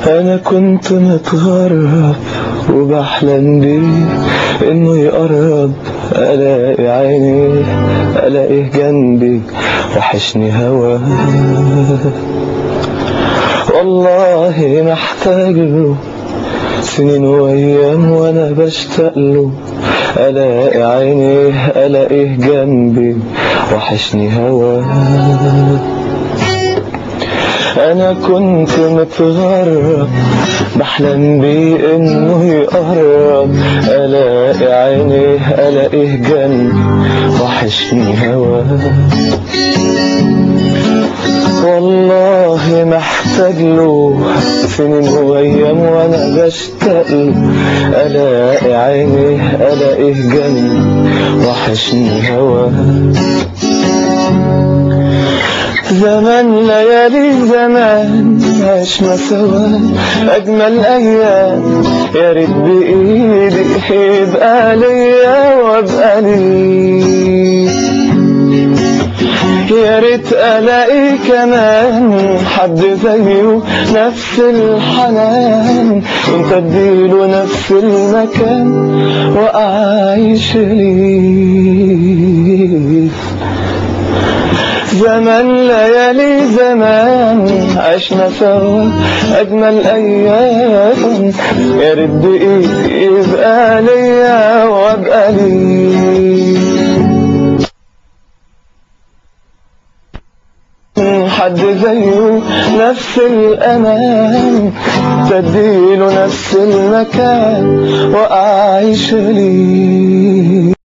انا كنت متغرب وبحلم بيه انه يقرب الاقي عيني الاقيه جنبي وحشني هواه والله محتاج له سنين وايام وانا بشتاق له الاقي عينيه الاقيه جنبي وحشني هواه انا كنت متغرب بحلم بيه انه يقرب الاقي عينيه الاقيه جنبي وحشني هواه والله محتاج له سنين وايام وانا بشتاق له الاقي عينيه الاقيه جنبي وحشني هواه زمان ليالي زمان عشنا سوا أجمل أيام يا ريت بإيدي يبقى ليا وأبقى ليك يا ريت ألاقي كمان حد زيه نفس الحنان وانت اديله نفس المكان وأعيش ليه زمان ليالي زمان عشنا سوا أجمل أيام يا ريت بإيدي يبقى ليا وأبقى ليك حد زيه نفس الأمان تديله نفس المكان وأعيش ليه